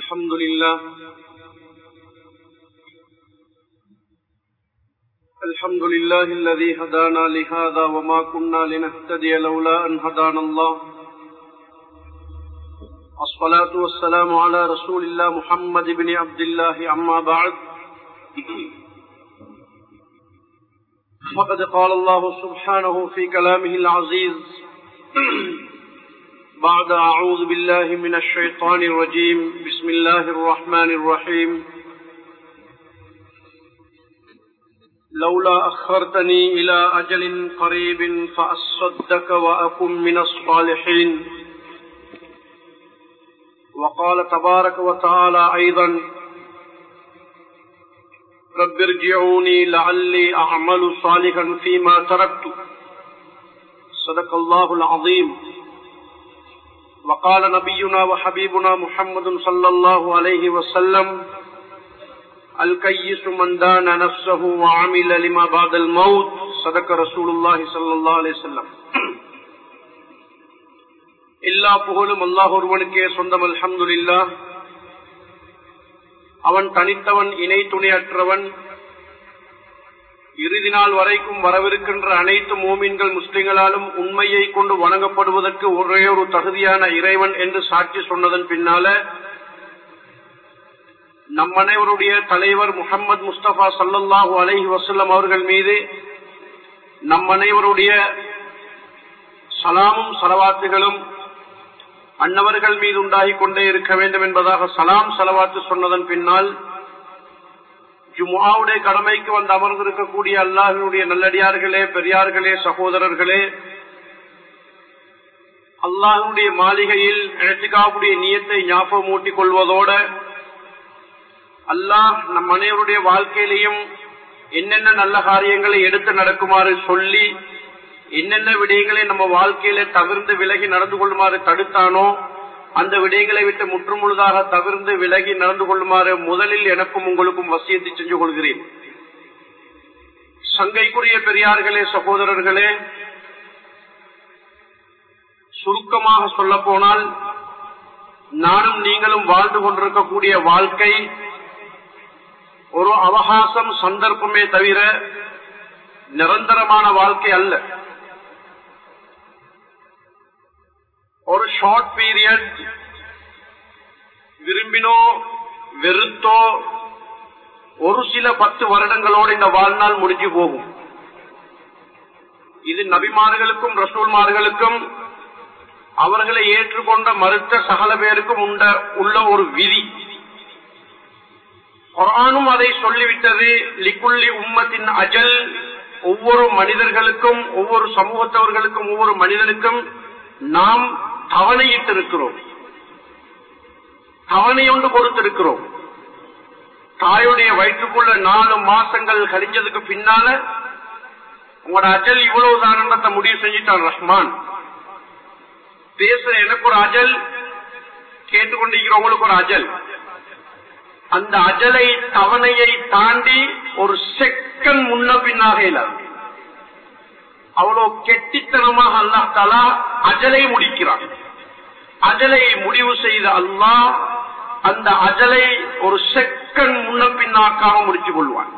الحمد لله الحمد لله الذي هدانا لهذا وما كنا لنهتدي لولا أن هدانا الله الصلاة والسلام على رسول الله محمد بن عبد الله أما بعد فقد قال الله سبحانه في كلامه العزيز بعد أعوذ بالله من الشيطان الرجيم بسم الله الرحمن الرحيم لولا أخرتني إلى أجل قريب فأصدك وأكن من الصالحين وقال تبارك وتعالى أيضا رب ارجعوني لعلي أعمل صالحا فيما تركت صدق الله العظيم وقال نبينا وحبيبنا محمد صلى الله عليه وسلم الكيس من دان نفسه وعمل لما بعد الموت صدق رسول الله صلى الله عليه وسلم எல்லா புகழும் அல்லாஹ் ஒருவனுக்கே சொந்தம் அல்ஹம்துலில்லா அவன் தனித்தவன் இணை துணையற்றவன் இறுதி நாள் வரைக்கும் வரவிருக்கின்ற அனைத்து மோமீன்கள் முஸ்லிம்களாலும் உண்மையை கொண்டு வணங்கப்படுவதற்கு ஒரே ஒரு தகுதியான இறைவன் என்று சாட்சி சொன்னதன் பின்னால நம் அனைவருடைய தலைவர் முகமது முஸ்தபா சல்லாஹூ அலஹி வசல்லம் அவர்கள் மீது நம் அனைவருடைய சலாமும் சலவாத்துகளும் அன்னவர்கள் மீது உண்டாகி கொண்டே இருக்க வேண்டும் என்பதாக சலாம் சலவாத்து சொன்னதன் பின்னால் ஜுமாவுடைய கடமைக்கு வந்து அமர்ந்திருக்கக்கூடிய அல்லாஹினுடைய நல்லடியார்களே பெரியார்களே சகோதரர்களே அல்லாஹனுடைய மாளிகையில் இழத்துக்காவுடைய நீயத்தை ஞாபகம் ஊட்டிக் கொள்வதோட அல்லாஹ் நம் அனைவருடைய வாழ்க்கையிலையும் என்னென்ன நல்ல காரியங்களை எடுத்து நடக்குமாறு சொல்லி என்னென்ன விடயங்களை நம்ம வாழ்க்கையில தவிர்ந்து விலகி நடந்து கொள்ளுமாறு தடுத்தானோ அந்த விடயங்களை விட்டு முற்றுமுழுதாக தவிர்ந்து விலகி நடந்து கொள்ளுமாறு முதலில் எனக்கும் உங்களுக்கும் வசியத்தை செஞ்சு கொள்கிறேன் சங்கைக்குரிய பெரியார்களே சகோதரர்களே சுருக்கமாக சொல்ல போனால் நானும் நீங்களும் வாழ்ந்து கொண்டிருக்கக்கூடிய வாழ்க்கை ஒரு அவகாசம் சந்தர்ப்பமே தவிர நிரந்தரமான வாழ்க்கை அல்ல ஒரு ஷார்ட் பீரியட் விரும்பினோ வெறுத்தோ ஒரு சில பத்து வருடங்களோடு இந்த வாழ்நாள் முடிஞ்சு போகும் இது நபிமார்களுக்கும் ரசூல்மார்களுக்கும் அவர்களை ஏற்றுக்கொண்ட மறுத்த சகல பேருக்கும் உண்ட உள்ள ஒரு விதி குரானும் அதை சொல்லிவிட்டது லிக்குள்ளி உம்மத்தின் அஜல் ஒவ்வொரு மனிதர்களுக்கும் ஒவ்வொரு சமூகத்தவர்களுக்கும் ஒவ்வொரு மனிதனுக்கும் நாம் தவணையிட்டிருக்கிறோம் தவணை ஒன்று கொடுத்திருக்கிறோம் தாயுடைய வயிற்றுக்குள்ள நாலு மாசங்கள் கழிஞ்சதுக்கு பின்னால உங்களோட அஜல் இவ்வளவு தானத்தை முடிவு செஞ்சிட்டான் ரஹ்மான் பேசுற எனக்கு ஒரு அஜல் கேட்டுக்கொண்டிருக்கிறவங்களுக்கு ஒரு அஜல் அந்த அஜலை தவணையை தாண்டி ஒரு செகண்ட் முன்ன பின்னாக இல்லாது அவ்வளவு கெட்டித்தனமாக அல்லாஹ் தலா அஜலை முடிக்கிறான் அஜலை முடிவு செய்த அல்லாஹ் அந்த அஜலை ஒரு செகண்ட் முன்ன பின்னாக்காம முடிச்சு கொள்வான்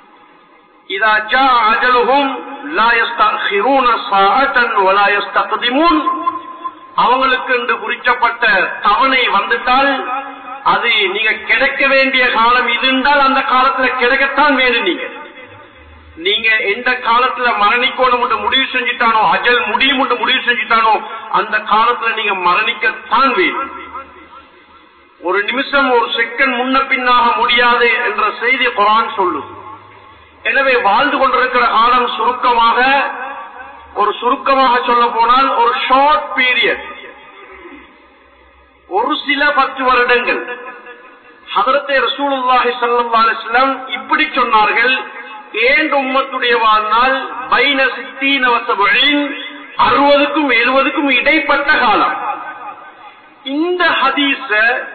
அவங்களுக்கு என்று குறிக்கப்பட்ட தவணை வந்துட்டால் அது நீங்க கிடைக்க வேண்டிய காலம் இது என்றால் அந்த காலத்துல கிடைக்கத்தான் வேணும் நீங்க நீங்க எந்த காலத்துல மரணிக்கணும் என்று முடிவு செஞ்சுட்டானோ அஜல் முடியும் என்று முடிவு செஞ்சுட்டானோ அந்த காலத்துல நீங்க மரணிக்கத்தான் வேணும் ஒரு நிமிஷம் ஒரு செகண்ட் முன்ன பின்னாக முடியாது என்ற செய்தி குரான் சொல்லும் எனவே வாழ்ந்து கொண்டிருக்கிற காலம் சுருக்கமாக ஒரு சுருக்கமாக சொல்ல போனால் ஒரு ஷார்ட் பீரியட் ஒரு சில பத்து வருடங்கள் ஹதரத்தை ரசூலுல்லாஹி சல்லா அலிஸ்லாம் இப்படி சொன்னார்கள் ஏன் உம்மத்துடைய வாழ்நாள் பைன சித்தீன வசபழின் அறுபதுக்கும் எழுபதுக்கும் இடைப்பட்ட காலம் இந்த ஹதீஸ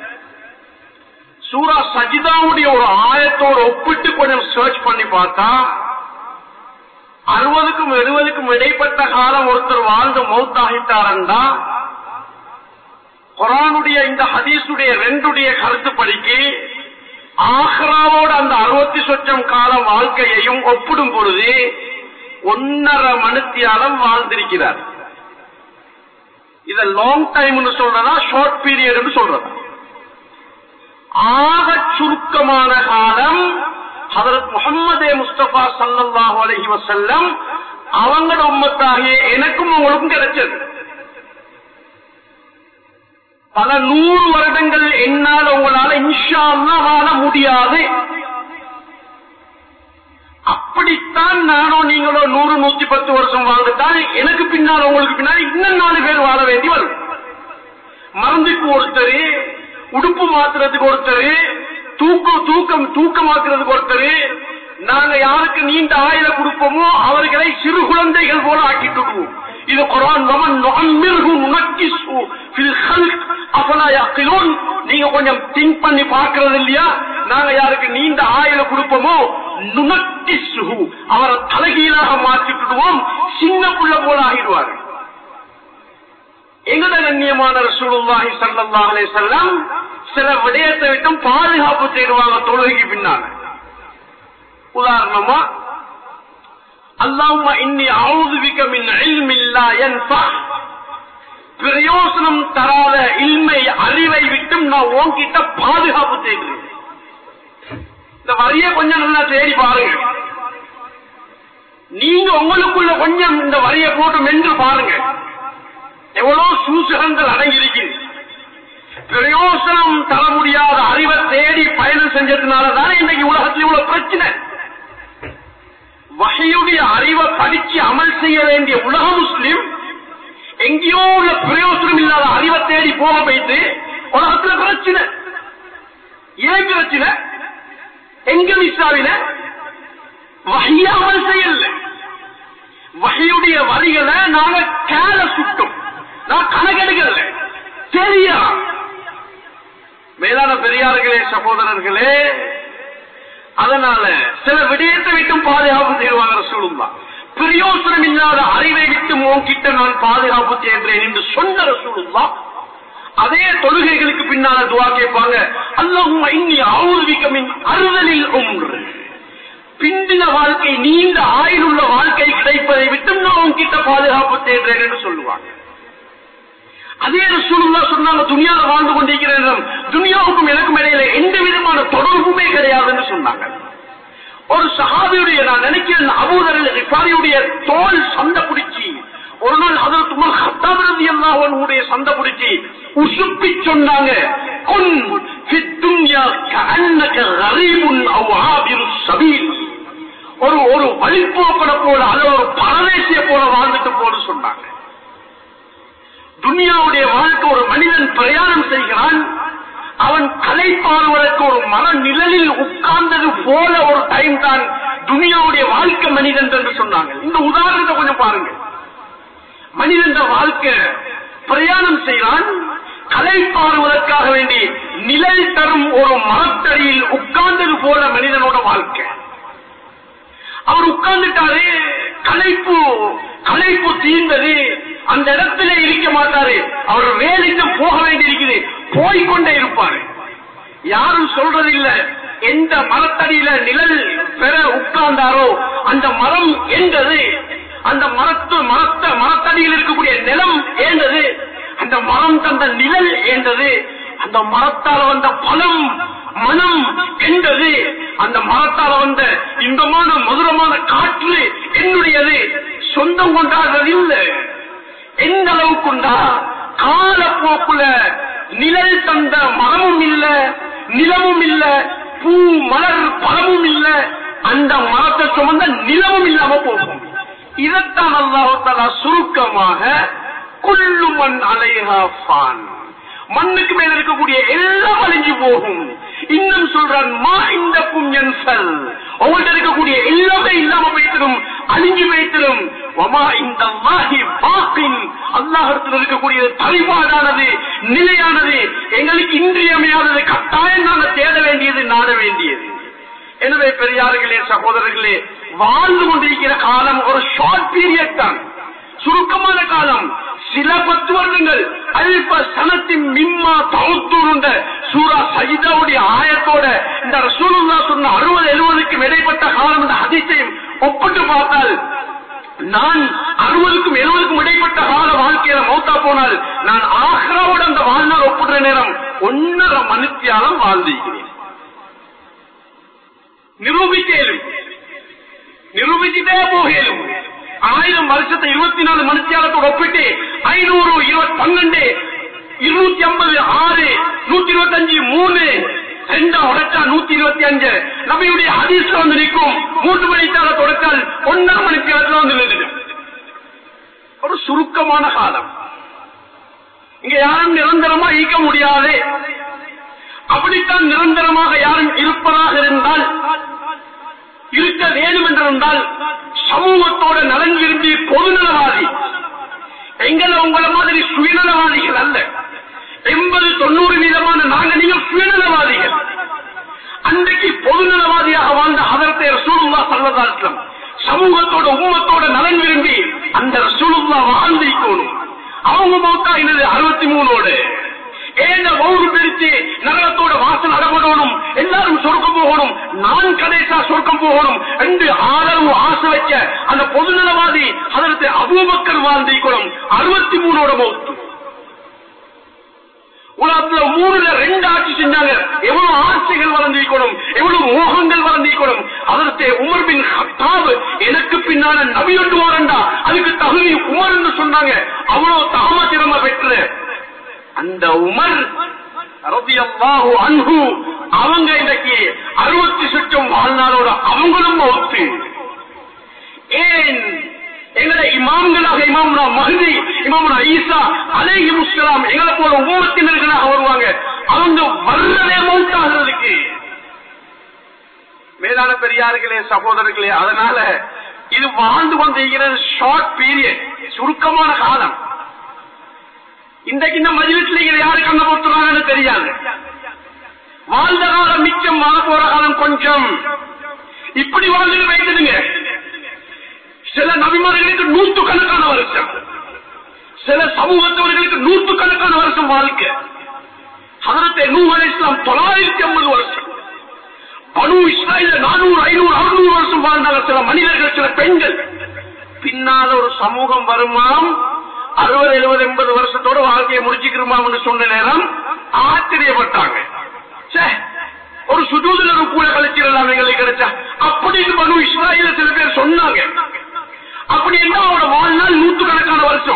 சூரா சஜிதாவுடைய ஒரு ஆயத்தோடு ஒப்பிட்டு கொஞ்சம் சர்ச் பண்ணி பார்த்தா அறுபதுக்கும் எழுபதுக்கும் இடைப்பட்ட காலம் ஒருத்தர் வாழ்ந்து மௌத்தாகிட்டாரண்டா குரானுடைய இந்த ஹதீஸுடைய ரெண்டுடைய கருத்துப்படிக்கு ஆஹ்ராவோட அந்த அறுபத்தி சொச்சம் கால வாழ்க்கையையும் ஒப்பிடும் பொழுது ஒன்னரை மணித்தியாலம் வாழ்ந்திருக்கிறார் இத லாங் டைம்னு சொல்றதா ஷார்ட் பீரியட்னு சொல்றதா ஆக சுருக்கமான காலம் ஹதரத் முகமதே முஸ்தபா சல்லல்லாஹு அலைஹி வஸல்லம் அவங்களோட உம்மத்தாகிய எனக்கும் உங்களுக்கும் கிடைச்சது பல நூறு வருடங்கள் என்னால் உங்களால இன்ஷா அல்லாஹ் வாழ முடியாது அப்படித்தான் நானோ நீங்களோ நூறு நூத்தி பத்து வருஷம் வாழ்ந்துட்டால் எனக்கு பின்னால் உங்களுக்கு பின்னால் இன்னும் நாலு பேர் வாழ வேண்டி வரும் மருந்துக்கு ஒருத்தர் உடுப்பு மாத்துறதுக்கு ஒருத்தர் தூக்கம் தூக்கம் தூக்கமாக்குறதுக்கு ஒருத்தர் நாங்க யாருக்கு நீண்ட ஆயுத கொடுப்போமோ அவர்களை சிறு குழந்தைகள் போல ஆக்கிட்டு விடுவோம் இது குரான் வமன் நுஅம்மிர்ஹு நுனக்கிஸ்ஹு ஃபில் ஹல்க் அஃபலா யக்லூன் நீங்க கொஞ்சம் திங்க் பண்ணி பார்க்கிறது இல்லையா நாங்க யாருக்கு நீண்ட ஆயுத கொடுப்போமோ நுனக்கிஸ்ஹு அவரை தலைகீழாக மாற்றிட்டுடுவோம் சின்ன புள்ள போல ஆகிடுவார்கள் எங்கட கண்ணியமான ரசூலுல்லாஹி ஸல்லல்லாஹு அலைஹி வஸல்லம் சில விடயத்தை விட்டும் பாதுகாப்பு தேடுவாங்க தொழுகைக்கு பின்னால உதாரணமா அல்லாஹும்ம இன்னி அஊது பிக மின் இல்மின் லா யன்ஃபா பிரயோசனம் தராத இல்மை அறிவை விட்டும் நான் உன்கிட்ட பாதுகாப்பு தேடுறேன் இந்த வரியை கொஞ்சம் நல்லா தேடி பாருங்க நீங்க உங்களுக்குள்ள கொஞ்சம் இந்த வரியை போட்டு மென்று பாருங்க எவ்வளவு சூசகங்கள் அடங்கியிருக்கிறது பிரயோசனம் தர முடியாத அறிவை தேடி பயணம் செஞ்சதுனாலதான் இன்னைக்கு உலகத்தில் இவ்வளவு பிரச்சனை வகையுடைய அறிவை படிச்சு அமல் செய்ய வேண்டிய உலக முஸ்லிம் எங்கேயோ உள்ள பிரயோசனம் இல்லாத அறிவை தேடி போக போயிட்டு உலகத்துல பிரச்சனை ஏன் பிரச்சனை எங்க மிஸ்ஸாவில வகைய அமல் செய்யல வகையுடைய வரிகளை நாங்க கேல சுட்டோம் நான் கணக்கெடுக்கல தெரியா மேலான பெரியார்களே சகோதரர்களே அதனால சில விடயத்தை விட்டும் பாதுகாப்பு செய்வாங்க ரசூலும் தான் பிரயோசனம் இல்லாத அறிவை விட்டு உன்கிட்ட நான் பாதுகாப்பு தேன்றேன் என்று சொன்ன ரசூலும் தான் அதே தொழுகைகளுக்கு பின்னால துவா கேட்பாங்க அல்லாஹும் இன்னி ஆவுர்விக்கமின் அறுதலில் ஒன்று பிந்தின வாழ்க்கை நீண்ட ஆயுளுள்ள வாழ்க்கை கிடைப்பதை விட்டு நான் உன்கிட்ட பாதுகாப்பு தேடுறேன் என்று சொல்லுவாங்க அதே ரசூலுல்லா சொன்னாங்க துனியால வாழ்ந்து கொண்டிருக்கிறேன் துனியாவுக்கும் எனக்கும் இடையில எந்த விதமான தொடர்புமே கிடையாதுன்னு சொன்னாங்க ஒரு சஹாபியுடைய நான் நினைக்கிறேன் அபூதரில் ரிஃபாரியுடைய தோல் சண்டை பிடிச்சி ஒரு நாள் அதற்கு முன் ஹத்தாபிரதி அல்லாஹனுடைய சண்டை பிடிச்சி உசுப்பி சொன்னாங்க குன் ஃபித் துன்யா கஅன்னக கரீபுன் அவ் ஆபிரு சபீல் ஒரு ஒரு வழிபோக்கட போல அல்ல ஒரு பரதேசிய போல வாழ்ந்துட்டு போன்னு சொன்னாங்க துனியாவுடைய வாழ்க்கை ஒரு மனிதன் பிரயாணம் செய்கிறான் அவன் கலைப்பாடுவதற்கு ஒரு மன நிழலில் உட்கார்ந்தது போல ஒரு டைம் தான் துனியாவுடைய வாழ்க்கை மனிதன் என்று சொன்னாங்க இந்த உதாரணத்தை கொஞ்சம் பாருங்க மனிதன் வாழ்க்கை பிரயாணம் செய்கிறான் கலைப்பாடுவதற்காக வேண்டி நிழல் தரும் ஒரு மரத்தடியில் உட்கார்ந்தது போல மனிதனோட வாழ்க்கை அவர் உட்கார்ந்துட்டாரு கலைப்பு கலைப்பு தீர்ந்தது அந்த இடத்துல இருக்க மாட்டாரு அவர் வேலைக்கு போக வேண்டியிருக்குது போய்கொண்டே இருப்பாரு யாரும் சொல்றதில்ல எந்த மரத்தடியில நிழல் பெற உட்கார்ந்தாரோ அந்த மரம் என்றது அந்த மரத்து மரத்த மரத்தடியில் இருக்கக்கூடிய நிலம் ஏண்டது அந்த மரம் தந்த நிழல் ஏண்டது அந்த மரத்தால வந்த பழம் மனம் என்றது அந்த மரத்தால வந்த இன்பமான மதுரமான காற்று என்னுடையது சொந்தம் கொண்டாடுறது இல்லை எந்த அளவுக்குண்டா காலப்போக்குல நிழல் தந்த மரமும் இல்ல நிலமும் இல்ல பூ மலர் பழமும் இல்ல அந்த மரத்தை சுமந்த நிலமும் இல்லாம போகும் இதைத்தான் அல்லாஹால சுருக்கமாக குள்ளுமன் அலைஹா ஃபான் மண்ணுக்கு மேல இருக்கக்கூடிய எல்லாம் அழிஞ்சு போகும் இன்னும் சொல்றான் மா இந்த புண்ணியன்சல் உங்கள்ட்ட இருக்கக்கூடிய எல்லாமே இல்லாம போய்த்திடும் அழிஞ்சு போய்த்திடும் வமா இந்த பாக்கின் அல்லாஹத்தில் இருக்கக்கூடிய தலைப்பாடானது நிலையானது எங்களுக்கு இன்றியமையானது கட்டாயம் நாங்க தேட வேண்டியது நாட வேண்டியது எனவே பெரியார்களே சகோதரர்களே வாழ்ந்து கொண்டிருக்கிற காலம் ஒரு ஷார்ட் பீரியட் தான் சுருக்கமான காலம் சில பத்து வருடங்கள் அல்ப சனத்தின் மிம்மா தவுத்தூருண்ட சூரா சஜிதாவுடைய ஆயத்தோட இந்த ரசூலுல்லா சொன்ன அறுபது எழுபதுக்கும் இடைப்பட்ட காலம் இந்த அதிசயம் ஒப்பிட்டு பார்த்தால் நான் அறுபதுக்கும் எழுபதுக்கும் இடைப்பட்ட கால வாழ்க்கையில மௌத்தா போனால் நான் ஆக்ராவோட அந்த வாழ்நாள் ஒப்பிடுற நேரம் ஒன்னரை மனுத்தியாலம் வாழ்ந்திருக்கிறேன் நிரூபிக்கலும் நிரூபிச்சுட்டே போகலும் ஆயிரம் வருஷத்தை இருபத்தி நாலு மனுஷியாலத்தோட ஒப்பிட்டு ஐநூறு இருபத்தி பன்னெண்டு இருநூத்தி ஐம்பது ஆறு நூத்தி இருபத்தி அஞ்சு மூணு ரெண்டா உடைச்சா நூத்தி இருபத்தி அஞ்சு நபியுடைய ஹதீஸ்ல வந்து நிற்கும் மூன்று மணித்தால தொடக்கால் ஒன்னாம் மணித்தியாலத்துல வந்து நின்றுடும் ஒரு சுருக்கமான காலம் இங்க யாரும் நிரந்தரமா ஈக்க முடியாது அப்படித்தான் நிரந்தரமாக யாரும் இருப்பதாக இருந்தால் இருக்க வேண்டும் என்றிருந்தால் சமூகத்தோட நலன் விரும்பி பொதுநலவாதி எங்களை உங்களை மாதிரி சுயநலவாதிகள் அல்ல எண்பது தொண்ணூறு வீதமான நாங்க நீங்கள் சுயநலவாதிகள் அன்றைக்கு பொதுநலவாதியாக வாழ்ந்த அதரத்தை ரசூலுல்லா சல்லதாஸ்லம் சமூகத்தோட உம்மத்தோட நலன் விரும்பி அந்த ரசூலுல்லா வாழ்ந்திருக்கணும் அவங்க மௌத்தா என்னது அறுபத்தி மூணோடு ஏன ஒவ்வொரு பிரிச்சு நகரத்தோட வாசல் அடப்படணும் எல்லாரும் சொர்க்கம் போகணும் நான் கடைசா சொர்க்கம் போகணும் ரெண்டு ஆதரவு ஆசை வச்ச அந்த பொதுநலவாதி அதற்கு அபூபக்கர் வாழ்ந்திருக்கணும் அறுபத்தி மூணோட மௌத்து உலகத்துல மூணுல ரெண்டு ஆட்சி செஞ்சாங்க எவ்வளவு ஆசைகள் வளர்ந்திருக்கணும் எவ்வளவு மோகங்கள் வளர்ந்திருக்கணும் அதற்கு உமர் பின் ஹத்தாப் எனக்கு பின்னால நபி ஒன்று வரண்டா அதுக்கு தகுதி உமர் என்று சொன்னாங்க அவ்வளவு தாமசிரம பெற்று அந்த உமர் ரதியல்லாஹு அன்ஹு அவங்க இன்னைக்கு அறுபத்தி சுற்றம் வாழ்நாளோட அவங்களும் மௌத்து ஏன் எங்களை இமாம்களாக இமாமுனா மஹதி இமாமுனா ஈசா அலேஹி முஸ்லாம் எங்களை போல உமத்தினர்களாக வருவாங்க அவங்க வர்றதே மௌத்தாகிறதுக்கு மேலான பெரியார்களே சகோதரர்களே அதனால இது வாழ்ந்து கொண்டிருக்கிறது ஷார்ட் பீரியட் சுருக்கமான காலம் இன்றைக்கு இந்த மஜிலிஸ்ல இதை யாரு கண்ண போட்டுறாங்கன்னு தெரியாது வாழ்ந்த காலம் மிச்சம் வாழ போற காலம் கொஞ்சம் இப்படி வாழ்ந்து வைத்துடுங்க சில நபிமார்களுக்கு நூற்று கணக்கான வருஷம் சில சமூகத்தவர்களுக்கு நூற்று கணக்கான வருஷம் வாழ்க்கை அதரத்தை நூறு இஸ்லாம் தொள்ளாயிரத்தி ஐம்பது வருஷம் பனு இஸ்ராயில நானூறு ஐநூறு அறுநூறு வருஷம் வாழ்ந்தாங்க சில மனிதர்கள் சில பெண்கள் பின்னால ஒரு சமூகம் வருமாம் அறுபது எழுபது எண்பது வருஷத்தோட வாழ்க்கையை முடிச்சுக்கிறோமாம்னு சொன்ன நேரம் ஆச்சரியப்பட்டாங்க ச்சே, ஒரு சுஜூதுல ஒரு கூட கழிச்சிடலாம் எங்களுக்கு கிடைச்சா அப்படின்னு பனு இஸ்ராயில சில பேர் சொன்னாங்க அப்படி என்ன அவனோட வாழ்நாள் நூற்று கணக்கான வருஷம்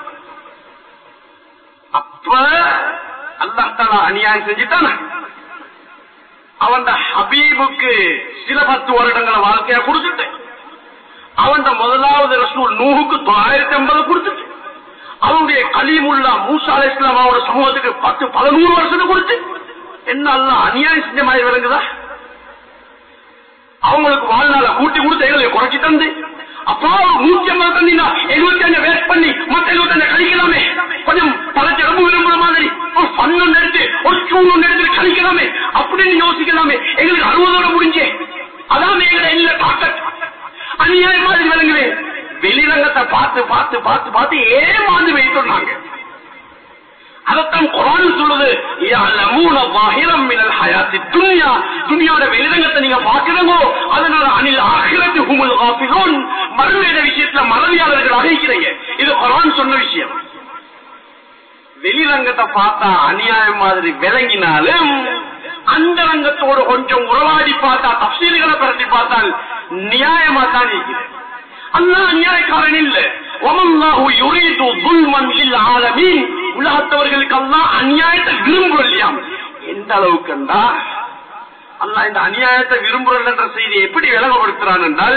அப்ப அல்லாஹால அநியாயம் செஞ்சுட்டான அவன் ஹபீபுக்கு சில பத்து வருடங்கள வாழ்க்கையா கொடுத்துட்டு அவன் முதலாவது ரசூல் நூறுக்கு தொள்ளாயிரத்தி ஐம்பது கொடுத்துட்டு அவனுடைய கலீமுல்லா மூசா அலை இஸ்லாம் அவரோட சமூகத்துக்கு பத்து பதினூறு வருஷத்துக்கு கொடுத்து என்ன அல்ல அநியாயம் செஞ்ச மாதிரி விளங்குதா அவங்களுக்கு வாழ்நாள கூட்டி கொடுத்து எங்களை குறைச்சி தந்து அப்பா நூத்தி ஐம்பது தந்தீங்கன்னா எழுபத்தி அஞ்சு வேஸ்ட் பண்ணி மத்த எழுபத்தி அஞ்சு கழிக்கலாமே கொஞ்சம் பல ரொம்ப விரும்புற மாதிரி ஒரு ஃபன் ஒன்று எடுத்து ஒரு சூன் ஒன்று எடுத்து கழிக்கலாமே அப்படின்னு யோசிக்கலாமே எங்களுக்கு அறுபதோட முடிஞ்சே அதான் எங்களை இல்ல தாக்கத் அநியாயம் மாதிரி விளங்குது வெளிரங்கத்தை பார்த்து பார்த்து பார்த்து பார்த்து ஏமாந்து வைத்துள்ளாங்க அதத்தான் குரான் சொல்லுது யஅலமூன ظاهرا من الحياة الدنيا துனியாவோட வெளிரங்கத்தை நீங்க பாக்குறீங்க அதனால அனில் ஆகிரத்து ஹுமுல் காஃபிலூன் மறுமையிட விஷயத்துல மறதியாளர்களாக இருக்கிறீங்க இது குரான் சொன்ன விஷயம் வெளிரங்கத்தை பார்த்தா அநியாயம் மாதிரி விளங்கினாலும் அந்த ரங்கத்தோடு கொஞ்சம் உறவாடி பார்த்தா தப்சீல்களை பரட்டி பார்த்தால் நியாயமா தான் இருக்கிறது அல்லா அநியாயக்காரன் இல்ல ஒமல்லாஹு யுரீது துல்மன் லில் ஆலமீன் உலகத்தவர்களுக்கு அல்லாஹ் அநியாயத்தை விரும்புறலையாம் எந்த அளவுக்குண்டா அல்லாஹ் இந்த அநியாயத்தை விரும்புறல் என்ற செய்தியை எப்படி விளங்கப்படுத்துறான் என்றால்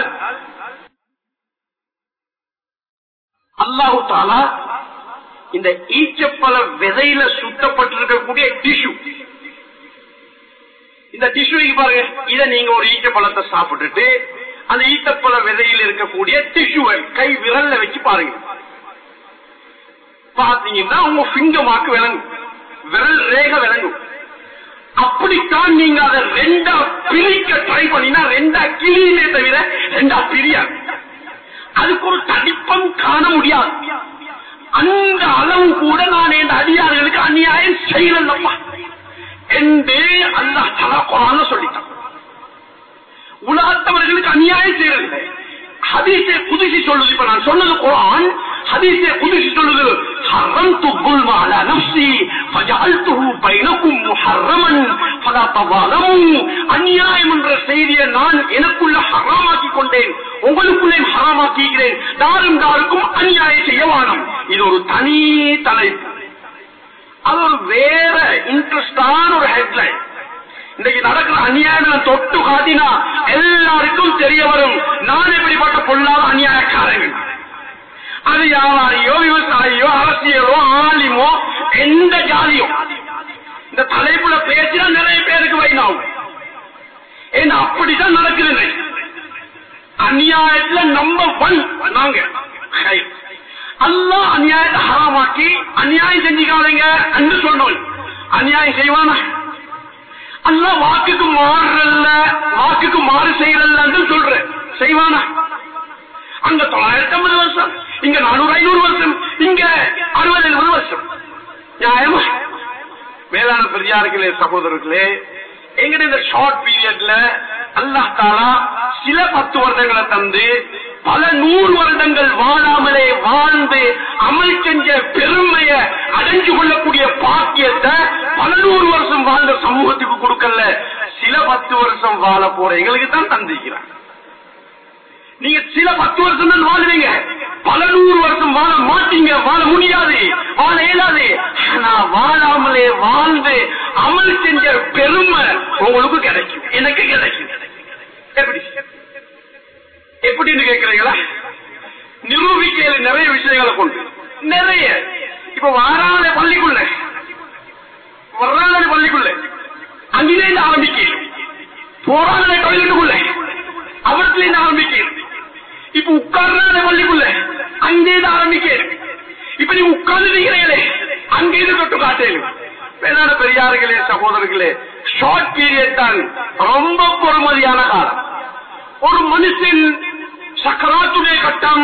அல்லாஹு தாலா இந்த ஈச்சப்பழ விதையில சுத்தப்பட்டிருக்கக்கூடிய டிஷ்யூ இந்த டிஷ்யூக்கு பாருங்க இத நீங்க ஒரு ஈச்சப்பழத்தை சாப்பிட்டுட்டு அந்த ஈத்தப்பழ விதையில் இருக்கக்கூடிய டிஷ்யூவை கை விரல்ல வச்சு பாருங்க பாத்தீங்கன்னா உங்க ஃபிங்கர் மார்க் விளங்கும் விரல் ரேக விளங்கும் அப்படித்தான் நீங்க அதை ரெண்டா பிரிக்க ட்ரை பண்ணினா ரெண்டா கிளியுமே தவிர ரெண்டா பிரியாது அதுக்கு ஒரு தடிப்பம் காண முடியாது அந்த அளவு கூட நான் என் அடியார்களுக்கு அநியாயம் செய்யலப்பா என்று அல்லாஹ் தலா குரான சொல்லிட்டான் உலகத்தவர்களுக்கு அநியாயம் செய்யறதில்லை ஹதீஸே குதிசி சொல்லுது இப்ப நான் சொன்னது குரான் ஹதீஸே குதிசி சொல்லுது ஹரம்து الظلم على نفسي فجعلته بينكم محرما فلا تظالموا அநியாயம் என்ற செய்தியை நான் எனக்குள்ள ஹராமாக்கி கொண்டேன் உங்களுக்குள்ளே ஹராமாக்கிறேன் தாரும் தாருக்கும் அநியாயம் செய்ய வானம் இது ஒரு தனி தலைப்பு அது ஒரு வேற இன்ட்ரெஸ்டான ஒரு ஹெட்லைன் இன்னைக்கு நடக்கிற அநியாயம் தொட்டு காட்டினா எல்லாருக்கும் தெரிய வரும் நான் எப்படிப்பட்ட பொல்லாத அநியாயக்காரங்க அது வியாபாரியோ விவசாயியோ அரசியலோ ஆலிமோ எந்த ஜாதியோ இந்த தலைப்புல பேசினா நிறைய பேருக்கு வைனாவும் ஏன்னா அப்படிதான் நடக்குது அநியாயத்துல நம்பர் ஒன் நாங்க ஹை. அல்லாஹ் அநியாயத்தை ஹராமாக்கி அநியாயம் செஞ்சுக்காதீங்க என்று சொன்னோம் அநியாயம் செய்வானா அல்ல வாக்குக்கு மாறுறல்ல வாக்குக்கு மாறு செய்யறல்ல சொல்ற செய்வானா அங்க தொள்ளாயிரத்தி ஐம்பது வருஷம் இங்க நானூறு ஐநூறு வருஷம் இங்க அறுபது எழுபது வருஷம் நியாயமா மேலான பெரியார்களே சகோதரர்களே எங்கிட்ட இந்த ஷார்ட் பீரியட்ல அல்லாஹ் தாலா சில பத்து வருடங்களை தந்து பல நூறு வருடங்கள் வாழாமலே வாழ்ந்து அமல் செஞ்ச பெருமைய அடைஞ்சு கொள்ளக்கூடிய பாக்கியத்தை பல நூறு வருஷம் வாழ்ந்த சமூகத்துக்கு கொடுக்கல சில பத்து வருஷம் வாழ போற எங்களுக்கு தான் தந்திக்கிறான் நீங்க சில பத்து வருஷம் தான் வாழ்வீங்க பல நூறு வருஷம் வாழ மாட்டீங்க வாழ முடியாது வாழ இயலாது ஆனா வாழாமலே வாழ்ந்து அமல் செஞ்ச பெருமை உங்களுக்கு கிடைக்கும் எனக்கு கிடைக்கும் எப்படி எப்படின்னு கேட்கிறீங்களா நிரூபிக்கையில நிறைய விஷயங்களை கொண்டு நிறைய இப்ப வாராத பள்ளிக்குள்ள வர்றாத பள்ளிக்குள்ள அங்கிலேருந்து ஆரம்பிக்கணும் போராத டொய்லெட்டுக்குள்ள அவரத்துல இருந்து ஆரம்பிக்கணும் இப்ப உட்கார்றாத பள்ளிக்குள்ள அங்கேருந்து ஆரம்பிக்கணும் இப்ப நீ உட்கார்ந்து இருக்கிறீங்களே அங்கேருந்து தொட்டு காட்டேன் வேளாண் பெரியார்களே சகோதரர்களே ஷார்ட் பீரியட் தான் ரொம்ப பொறுமதியான காலம் ஒரு மனுஷன் சக்கராத்துடைய கட்டம்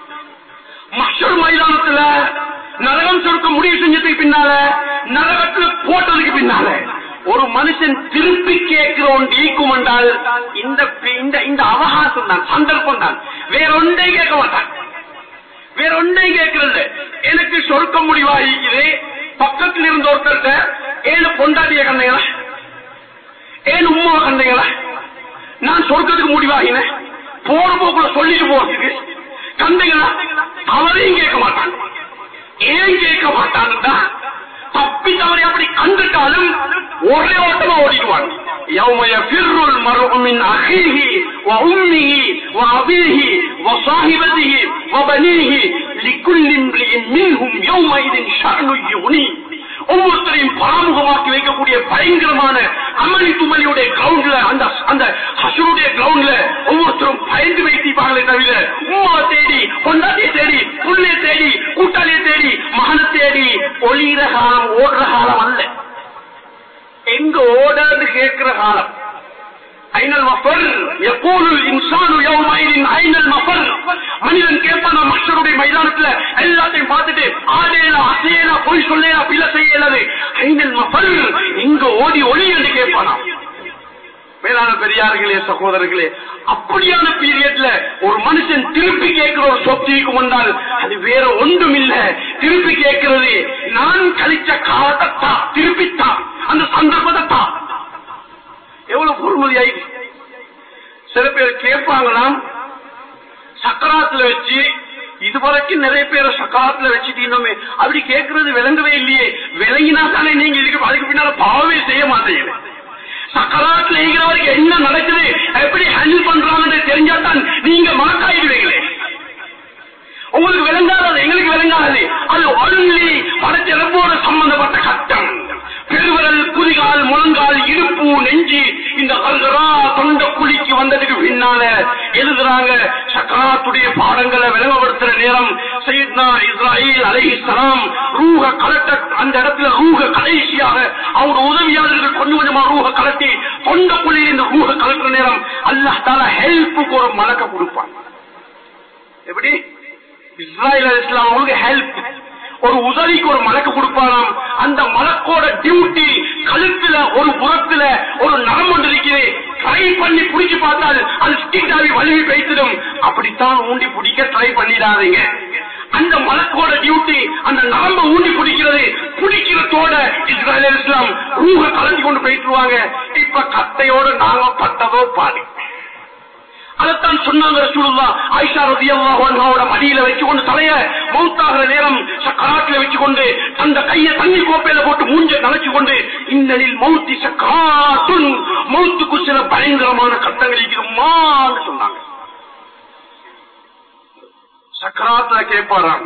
மஷர் மைதானத்துல நரகம் சுருக்க முடிவு செஞ்சதுக்கு பின்னால நரகத்துல போட்டதுக்கு பின்னால ஒரு மனுஷன் திருப்பி கேட்கிறோம் ஈக்கும் என்றால் இந்த இந்த இந்த அவகாசம் தான் சந்தர்ப்பம் தான் வேற ஒன்றை கேட்க மாட்டான் வேற ஒன்றை கேட்கறது எனக்கு சொர்க்க முடிவா இருக்குது பக்கத்தில் இருந்த ஒருத்தர்கிட்ட ஏழு பொண்டாட்டிய கண்டைங்களா ஏழு உமாவை கண்டைங்களா நான் சொர்க்கத்துக்கு முடிவாகினேன் போற போக்குள்ள சொல்லிட்டு போறதுக்கு கண்டைங்களா அவரையும் கேட்க மாட்டான் ஏன் கேட்க மாட்டான்டா தப்பி தவறி அப்படி கண்டுட்டாலும் ஒரே ஓட்டமா ஓடிடுவான் يوم يفر المرء من أخيه وأمه وأبيه وصاحبته وبنيه لكل امرئ منهم يومئذ شأن يغنيه ஒவ்வொருத்தரையும் பராமுகமாக்கி வைக்கக்கூடிய பயங்கரமான அமளி துமளியுடைய கிரவுண்ட்ல அந்த அந்த ஹசருடைய கிரவுண்ட்ல ஒவ்வொருத்தரும் பயந்து வைத்திருப்பாங்களே தவிர உமா தேடி கொண்டாட்டியை தேடி புள்ளைய தேடி கூட்டாளியை தேடி மகனை தேடி ஒளிகிற காலம் ஓடுற காலம் அல்ல எங்க ஓடாது கேட்கிற காலம் ஐநல் மஃபர் எப்போது இன்சானு யௌமைதின் ஐநல் மஃபர் மனிதன் கேட்பான மஷருடைய மைதானத்துல எல்லாத்தையும் பார்த்துட்டு ஆடேலா அசையலா பொய் சொல்லேலா பில செய்யலாது ஐநல் மஃபர் எங்க ஓடி ஒளி என்று கேட்பானா மேலான பெரியார்களே சகோதரர்களே அப்படியான பீரியட்ல ஒரு மனுஷன் திருப்பி கேட்கிற ஒரு சொத்திக்கு வந்தால் அது வேற ஒன்றும் இல்ல திருப்பி கேட்கிறது நான் கழிச்ச காலத்தை தா திருப்பி தா அந்த சந்தர்ப்பத்தை தா எவ்வளவு பொறுமதியாயி சில பேர் கேட்பாங்களாம் சக்கராத்துல வச்சு இதுவரைக்கும் நிறைய பேரை சக்கராத்துல வச்சுட்டீங்கமே அப்படி கேட்கறது விளங்கவே இல்லையே விளங்கினா தானே நீங்க இதுக்கு அதுக்கு பின்னால பாவமே செய்ய மாட்டீங்க சக்கராத்துல இருக்கிற வரைக்கும் என்ன நடக்குது எப்படி ஹேண்டில் பண்றாங்கன்னு தெரிஞ்சா தான் நீங்க மாக்காயிடுவீங்களே உங்களுக்கு விளங்காதது எங்களுக்கு விளங்காது அது ஒன்லி படச்சிறப்போடு சம்பந்தப்பட்ட கட்டம் பெருவிரல் குதிகால் முழங்கால் இடுப்பு நெஞ்சு இந்த கல்கரா தொண்ட குழிக்கு வந்ததுக்கு பின்னால எழுதுறாங்க சக்கராத்துடைய பாடங்களை விளங்கப்படுத்துற நேரம் சையத்னா இஸ்ராயில் அலைஹிஸ்ஸலாம் ரூஹ கலட்ட அந்த இடத்துல ரூஹ கடைசியாக அவர் உதவியாளர்கள் கொஞ்சம் கொஞ்சமா ரூஹ கலட்டி தொண்ட குழியில் இந்த ரூஹ கலட்டுற நேரம் அல்லாஹ் தாலா ஹெல்ப்புக்கு ஒரு மலக்க கொடுப்பான் எப்படி இஸ்ராயல் இஸ்லாம் அவங்களுக்கு ஹெல்ப் ஒரு உதவிக்கு ஒரு மலக்கு கொடுப்பாராம் அந்த மலக்கோட டியூட்டி கழுத்துல ஒரு புறத்துல ஒரு நரம் ஒன்று இருக்குது ட்ரை பண்ணி பிடிச்சு பார்த்தால் அது ஸ்டிக்காவி வலிமை வைத்திடும் அப்படித்தான் ஊண்டி பிடிக்க ட்ரை பண்ணிடாதீங்க அந்த மலக்கோட டியூட்டி அந்த நரம்ப ஊண்டி பிடிக்கிறது பிடிக்கிறதோட இஸ்ராயல் இஸ்லாம் ரூஹ கலந்து கொண்டு போயிட்டுருவாங்க இப்ப கத்தையோட நாங்க பட்டதோ பாடு அதைத்தான் சொன்னாங்க ரசூலுல்லாஹ் ஆயிஷா ரலியல்லாஹு அன்ஹாவோட மடியில வச்சுக்கொண்டு தலைய மௌத்தாகிற நேரம் சக்கராத்துல வச்சுக்கொண்டு அந்த கைய தண்ணி கோப்பையில போட்டு மூஞ்ச நனைச்சு கொண்டு இன்னலில் மௌத்தி சக்கராத்துன் மௌத்துக்கு சில பயங்கரமான கட்டங்கள் இருக்குமான்னு சொன்னாங்க சக்கராத்துல கேட்பாராம்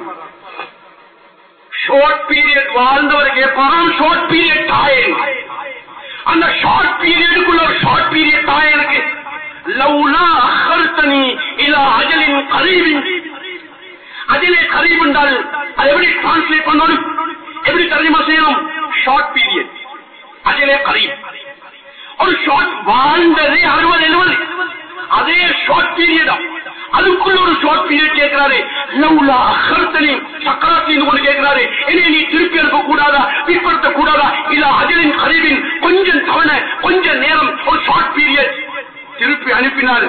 ஷார்ட் பீரியட் வாழ்ந்தவர் கேட்பாராம் ஷார்ட் பீரியட் தாயன் அந்த ஷார்ட் பீரியடுக்குள்ள ஒரு ஷார்ட் பீரியட் தாயனுக்கு லவ்லா அஹர்த்தனி இலா அஜலின் கரீபின் அஜலே கரீப் என்றால் அது எப்படி டிரான்ஸ்லேட் பண்ணணும் எப்படி தர்ஜமா செய்யணும் ஷார்ட் பீரியட் அஜலே கரீப் ஒரு ஷார்ட் வாழ்ந்தது அறுபது எழுபது அதே ஷார்ட் பீரியடா அதுக்குள்ள ஒரு ஷார்ட் பீரியட் கேட்கிறாரு லவ்லா அஹர்த்தனி சக்கராத்தின்னு கொண்டு கேட்கிறாரு என்னை நீ திருப்பி அனுப்ப கூடாதா பிற்படுத்த கூடாதா இல்ல அஜலின் கரீபின் கொஞ்சம் தவணை கொஞ்ச நேரம் ஒரு ஷார்ட் பீரியட் திருப்பி அனுப்பினார்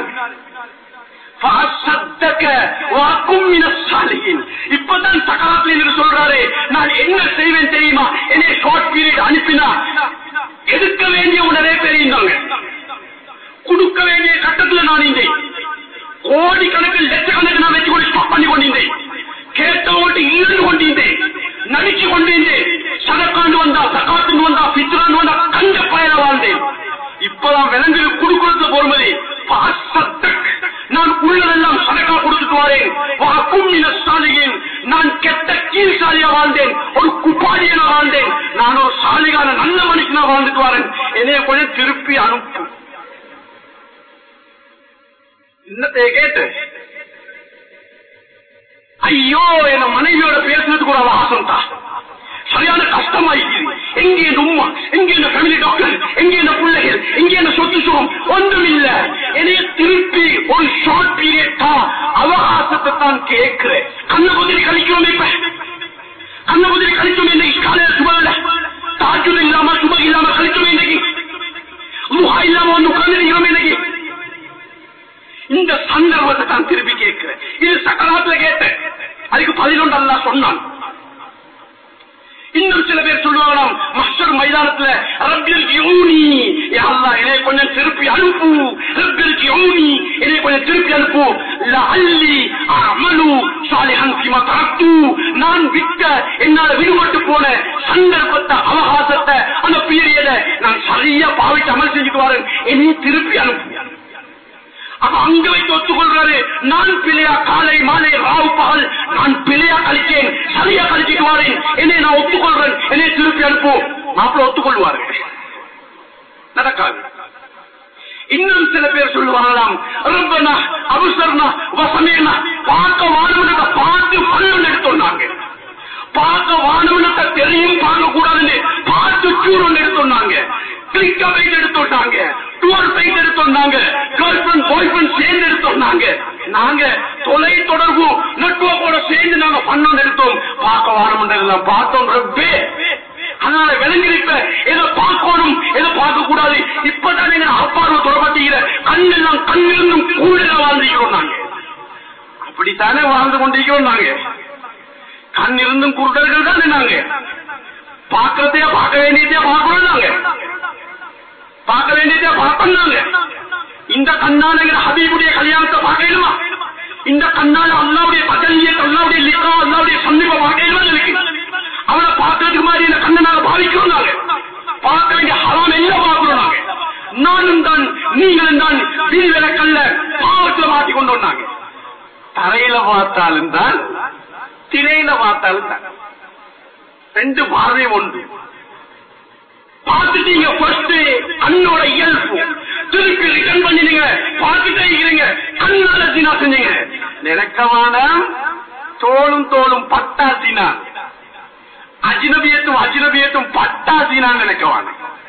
இப்பதான் சக்கராத்தில் சொல்றாரு நான் என்ன செய்வேன் தெரியுமா என்னை ஷார்ட் பீரியட் அனுப்பினா எடுக்க வேண்டிய உடனே பெரியுந்தாங்க கொடுக்க வேண்டிய கட்டத்தில் நான் இருந்தேன் கோடி கணக்கில் லட்சக்கணக்கு நான் வச்சு கொண்டு ஸ்டாப் பண்ணி கொண்டிருந்தேன் கேட்டவோட்டு ஈடு கொண்டிருந்தேன் நடிச்சு கொண்டிருந்தேன் சதக்காண்டு வந்தா சக்காத்துன்னு வந்தா பித்ரான்னு வந்தா கண்ட பயண வாழ்ந்தேன் இப்பதான் விலங்கு கொடுக்கறது பொறுமதி நான் உள்ளதெல்லாம் சதக்கா கொடுத்துட்டு வரேன் சாலியின் நான் கெட்ட கீழ் சாலியா வாழ்ந்தேன் ஒரு குப்பாடியனா வாழ்ந்தேன் நான் ஒரு சாலிகான நல்ல மனுஷனா வாழ்ந்துட்டு வரேன் என்னைய கொஞ்சம் திருப்பி அனுப்பு இன்னத்தை கேட்டு ஐயோ என் மனைவியோட பேசுறதுக்கு ஒரு அவகாசம் தான் சரியான கஷ்டமாயிருக்குது எங்கே இந்த உம்மா எங்கே இந்த ஃபேமிலி டாக்டர் எங்கே இந்த பிள்ளைகள் எங்கே இந்த சொத்து சுகம் ஒன்றும் இல்ல என்னைய திருப்பி ஒரு ஷார்ட் பீரியட் தான் அவகாசத்தை தான் கேட்கிறேன் கண்ண புதிரி கழிக்கிறோம் இப்ப கண்ண புதிரி கழிச்சோம் இன்னைக்கு காலையில சுபல தாஜுல் இல்லாம சுப இல்லாம கழிச்சோம் இன்னைக்கு முகா இல்லாம வந்து உட்கார்ந்து இன்னைக்கு இந்த சந்தர்ப்பத்தை தான் திருப்பி கேட்கிறேன் இது சக்கராத்துல கேட்டேன் அதுக்கு பதினொன்று அல்லா சொன்னான் இன்னும் சில பேர் சொல்லுவாங்களாம் மஸ்டர் மைதானத்துல ரப்பில் யூனி அல்லா என்னை கொஞ்சம் திருப்பி அனுப்பு ரப்பில் யூனி என்னை கொஞ்சம் திருப்பி அனுப்பு லஅல்லி அமலு சாலிஹன் ஃபிமா தரக்து நான் விட்ட என்னால விடுபட்டு போன சந்தர்ப்பத்தை அவகாசத்தை அந்த பீரியட நான் சரியா பாவிட்டு அமல் செஞ்சுட்டு வரேன் என்னை திருப்பி அனுப்பு அப்ப அங்க வைத்து ஒத்துக்கொள்றாரு நான் பிள்ளையா காலை மாலை ராவு பகல் நான் பிள்ளையா கழிச்சேன் சரியா கழிச்சிட்டு வரேன் என்னை நான் ஒத்துக்கொள்றேன் என்னை திருப்பி அனுப்பும் மாப்பிள்ள ஒத்துக்கொள்வாரு நடக்காது இன்னும் சில பேர் சொல்லுவாங்களாம் ரப்பனா அவசரனா வசமேனா பார்க்க வானவனத்தை பார்த்து பல்லு எடுத்தோன்னாங்க பார்க்க வானவனத்தை தெரியும் பார்க்க கூடாதுன்னு பார்த்து சூடு எடுத்தோன்னாங்க கிளிக்கா வைத்து எடுத்தோட்டாங்க டூர் சைட் எடுத்தோம்னாங்க கேர்ள் ஃபிரண்ட் பாய் ஃபிரண்ட் சேர்ந்து எடுத்தோம்னாங்க நாங்க தொலை தொடர்பு நெட்வொர்க்கோட சேர்ந்து நாங்க பண்ணோம் எடுத்தோம் பார்க்க வாரம் பார்த்தோம் ரப்பே அதனால விளங்கிருப்ப எதை பார்க்கணும் எதை பார்க்க கூடாது இப்பதான் நீங்க அப்பார்வ தொடர்பட்டீங்க கண்ணெல்லாம் கண்ணிருந்தும் கூடுதல் வாழ்ந்துக்கிறோம் நாங்க அப்படித்தானே வாழ்ந்து கொண்டிருக்கிறோம் நாங்க கண் இருந்தும் குருடர்கள் தானே நாங்க பார்க்கறதையா பார்க்க வேண்டியதையா பார்க்கணும் நாங்க பார்க்க வேண்டியதை பார்க்கணுங்க இந்த கண்ணால ஹபீபுடைய கல்யாணத்தை பார்க்கணுமா இந்த கண்ணால அல்லாவுடைய பதலியை அல்லாவுடைய லிக்கா அல்லாவுடைய சந்திப்பை பார்க்கணுமா இருக்கு அவனை பார்க்கறதுக்கு மாதிரி இந்த கண்ணை நாங்க பாவிக்கிறோம் நாங்க பார்க்க வேண்டிய ஹராம் எல்லாம் பார்க்கிறோம் நாங்க நானும் தான் நீங்களும் தான் வீண் விளக்கல்ல பாவத்துல மாட்டி கொண்டு வந்தாங்க தரையில பார்த்தாலும் தான் திரையில பார்த்தாலும் தான் ரெண்டு பார்வையும் ஒன்று பார்த்துட்டீங்க ஃபர்ஸ்ட் கண்ணோட இயல்பு திருப்பி ரிட்டர்ன் பண்ணினீங்க பார்த்துட்டே இருக்கிறீங்க கண்ணால சீனா செஞ்சீங்க நினைக்கமான தோளும் தோளும் பட்டா சீனா அஜினபியத்தும் அஜினபியத்தும் பட்டா சீனா நினைக்கவான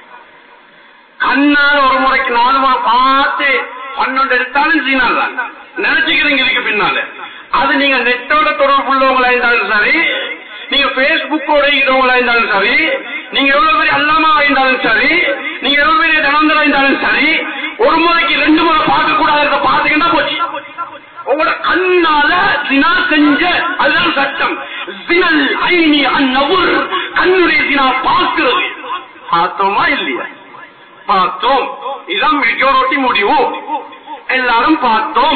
கண்ணால ஒரு முறைக்கு நாலு முறை பார்த்து பன்னெண்டு எடுத்தாலும் சீனா தான் நினைச்சுக்கிறீங்க இதுக்கு பின்னால அது நீங்க நெட்டோட தொடர்பு உள்ளவங்களா இருந்தாலும் சரி நீங்க பேஸ்புக்கோட இருக்கிறவங்களா இருந்தாலும் சரி நீங்க எவ்வளவு பெரிய அல்லாமா இருந்தாலும் சரி நீங்க எவ்வளவு பெரிய தனந்தரா இருந்தாலும் சரி ஒரு முறைக்கு ரெண்டு முறை பார்க்க கூடாத பாத்தீங்கன்னா போச்சு உங்களோட கண்ணால தினா செஞ்ச அதுதான் சட்டம் தினல் ஐனி அந்நவுர் கண்ணுடைய தினா பார்க்கிறது பார்த்தோமா இல்லையா பார்த்தோம் இதுதான் மெஜாரிட்டி முடிவு எல்லாரும் பார்த்தோம்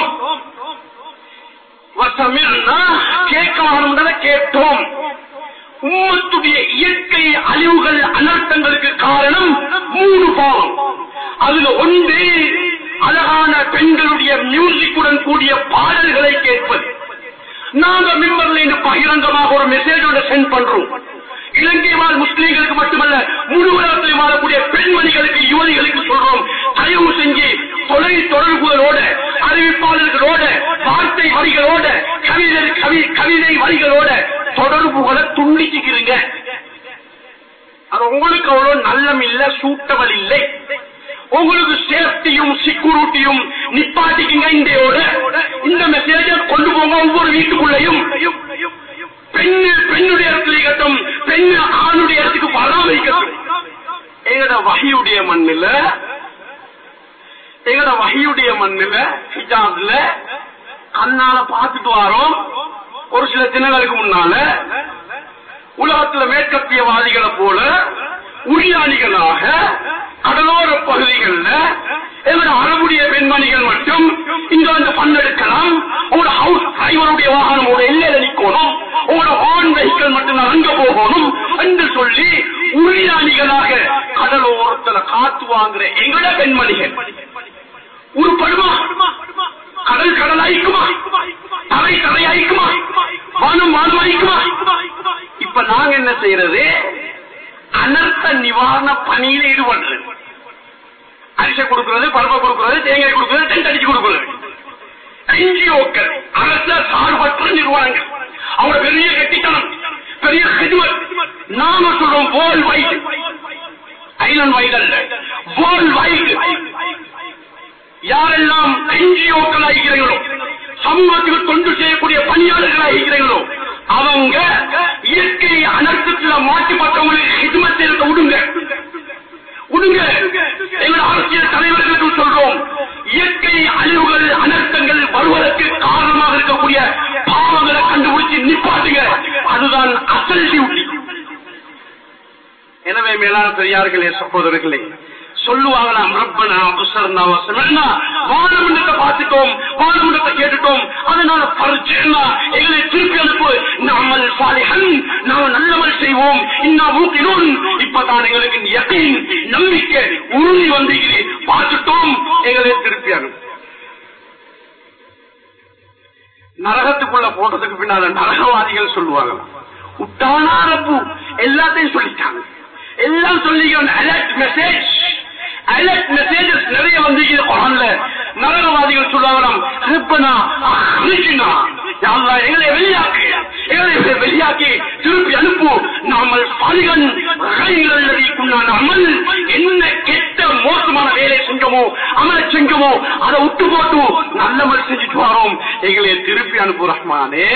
வசமிழ்னா கேட்க வேணும்ன்றத கேட்டோம் உம்மத்துடைய இயற்கை அழிவுகள் அனர்த்தங்களுக்கு காரணம் மூணு பாவம் அதுல ஒன்று அழகான பெண்களுடைய மியூசிக்குடன் கூடிய பாடல்களை கேட்பது நாங்க மிம்பர்ல இன்று பகிரங்கமாக ஒரு மெசேஜ் ஒன்று சென்ட் பண்றோம் இலங்கை வாழ் முஸ்லீம்களுக்கு மட்டுமல்ல முழு உலகத்தில் வாழக்கூடிய பெண்மணிகளுக்கு யுவதிகளுக்கு சொல்றோம் தயவு செஞ்சு தொலை தொடர்புகளோட அறிவிப்பாளர்களோட வார்த்தை வரிகளோட கவிதை கவி கவிதை வரிகளோட தொடர்புகளை துண்டிச்சுக்கிறீங்க அது உங்களுக்கு அவ்வளவு நல்லம் இல்ல சூட்டவல் இல்லை உங்களுக்கு சேஃப்டியும் செக்யூரிட்டியும் நிப்பாட்டிக்குங்க இந்தியோட இந்த மெசேஜ கொண்டு போங்க ஒவ்வொரு வீட்டுக்குள்ளையும் பெண்ணு பெண்ணுடைய இடத்துல இருக்கட்டும் பெண்ணு ஆணுடைய இடத்துக்கு வராம இருக்கட்டும் எங்கட வகையுடைய மண்ணில எங்கட வகையுடைய மண்ணில ஹிஜாப்ல கண்ணால பார்த்துட்டு வரோம் ஒரு சில தினங்களுக்கு முன்னால உலகத்துல மேற்கத்தியவாதிகளை போல உரியாளிகளாக கடலோர பகுதிகளில் எங்களோட அரபுடைய பெண்மணிகள் மட்டும் இங்க வந்து பன்னெடுக்கலாம் உங்களோட ஹவுஸ் டிரைவருடைய வாகனம் உங்களோட எல்லையில நிக்கணும் உங்களோட ஆன் வெஹிக்கிள் மட்டும் அங்க போகணும் என்று சொல்லி உரியாளிகளாக கடலோரத்துல காத்து வாங்குற எங்களோட பெண்மணிகள் உருப்படுமா கடல் கடல் அழிக்குமா தரை தரை அழிக்குமா வானம் வானம் அழிக்குமா இப்ப நாங்க என்ன செய்யறது அனர்த்த நிவாரண பணியில ஈடுபடுறது அரிசி கொடுக்கிறது பருப்பை கொடுக்கிறது தேங்காய் கொடுக்கிறது டென்ட் அடிச்சு கொடுக்கிறது என்ஜிஓக்கள் அரச சார்பற்ற நிறுவனங்கள் அவங்க பெரிய கட்டித்தனம் பெரிய ஹிதுவத் நாம சொல்றோம் வேர்ல்ட் வைடு ஐலண்ட் வைடு அல்ல வேர்ல்ட் வைடு யாரெல்லாம் என்ஜிஓக்கள் ஆகிறீங்களோ சமூகத்துக்கு தொண்டு செய்யக்கூடிய பணியாளர்கள் ஆகிறீங்களோ அவங்க இயற்கை அனர்த்தத்துல மாட்டிப்பட்டவங்களுக்கு ஹிதுமத்தை இருக்க விடுங்க விடுங்க எங்கள் அரசியல் தலைவர்களுக்கு சொல்றோம் இயற்கை அழிவுகள் அனர்த்தங்கள் வருவதற்கு காரணமாக இருக்கக்கூடிய பாவங்களை கண்டுபிடிச்சு நிப்பாட்டுங்க அதுதான் அசல் டியூட்டி எனவே மேலான பெரியார்களே சகோதரர்களே சொல்லுவாங்களாம் ரப்பனா அபுசர்னா வசனா வானமண்டத்தை பார்த்துட்டோம் வானமண்டத்தை கேட்டுட்டோம் அதனால பரிச்சேனா எங்களை திருப்பி அனுப்பு நாமல் சாலிஹன் நாம் நல்லமல் செய்வோம் இன்னா மூக்கினோன் இப்பதான் எங்களுக்கு யகீன் நம்பிக்கை உறுதி வந்தீங்களே பார்த்துட்டோம் எங்களை திருப்பி அனுப்பு நரகத்துக்குள்ள போட்டதுக்கு பின்னால நரகவாதிகள் சொல்லுவாங்களாம் உட்டானா ரப்பு எல்லாத்தையும் சொல்லிட்டாங்க எல்லாம் சொல்லிக்கிறோம் அலர்ட் மெசேஜ் அலர்ட் மெசேஜஸ் நிறைய வந்திருக்குது குரான்ல நரகவாதிகள் சொல்லுவாங்களாம் ரப்பனா அஹ்ரிஜ்னா யா அல்லாஹ் எங்களை வெளியாக்கு எங்களை வெளியாக்கி திருப்பி அனுப்பு நாமல் சாலிகன் ரகைகளல்லதி குன்னா அமல் என்ன கெட்ட மோசமான வேலை செஞ்சோமோ அமல செஞ்சோமோ அதை விட்டு போட்டு நல்லமல் செஞ்சுட்டு வரோம் எங்களை திருப்பி அனுப்பு ரஹ்மானே